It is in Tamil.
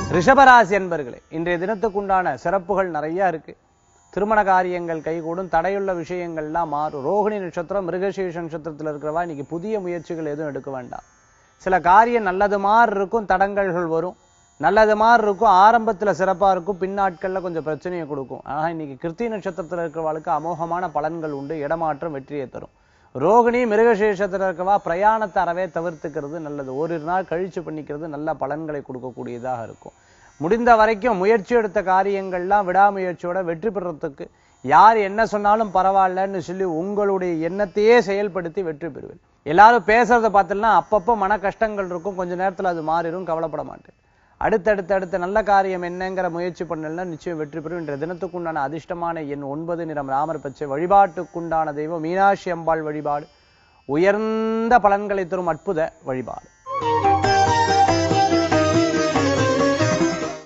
ரிஷபராசி என்பர்களே இன்றைய தினத்துக்குண்டான சிறப்புகள் நிறைய இருக்கு திருமண காரியங்கள் கைகூடும் தடையுள்ள விஷயங்கள்லாம் மாறும் ரோகிணி நட்சத்திரம் மிருகசீஷ நட்சத்திரத்தில் இருக்கிறவா இன்னைக்கு புதிய முயற்சிகள் எதுவும் எடுக்க வேண்டாம் சில காரியம் நல்லது மாதிரி இருக்கும் தடங்கல்கள் வரும் நல்லது மாதிரி இருக்கும் ஆரம்பத்துல சிறப்பா இருக்கும் பின்னாட்கள்ல கொஞ்சம் பிரச்சனையை கொடுக்கும் ஆனா இன்னைக்கு கிருத்தி நட்சத்திரத்துல இருக்கிறவாளுக்கு அமோகமான பலன்கள் உண்டு இடமாற்றம் வெற்றியை தரும் ரோகிணி மிருகசேஷத்துல இருக்கவா பிரயாணத்தை அறவே தவிர்த்துக்கிறது நல்லது ஓரிரு நாள் கழிச்சு பண்ணிக்கிறது நல்ல பலன்களை கொடுக்கக்கூடியதாக இருக்கும் முடிந்த வரைக்கும் முயற்சி எடுத்த காரியங்கள்லாம் விடாமுயற்சியோட வெற்றி பெறத்துக்கு யார் என்ன சொன்னாலும் பரவாயில்லன்னு சொல்லி உங்களுடைய எண்ணத்தையே செயல்படுத்தி வெற்றி பெறுவேன் எல்லாரும் பேசுறத பார்த்தீங்கன்னா அப்பப்போ மன கஷ்டங்கள் இருக்கும் கொஞ்ச நேரத்துல அது மாறிடும் கவலைப்பட மாட்டேன் அடுத்தடுத்து அடுத்த நல்ல காரியம் என்னங்கிற முயற்சி பண்ணலன்னா நிச்சயம் வெற்றி பெறும் இன்றைய தினத்துக்குண்டான அதிர்ஷ்டமான எண் ஒன்பது நிறம் ராமர் பச்சை வழிபாட்டுக்குண்டான தெய்வம் மீனாட்சி அம்பாள் வழிபாடு உயர்ந்த பலன்களை தரும் அற்புத வழிபாடு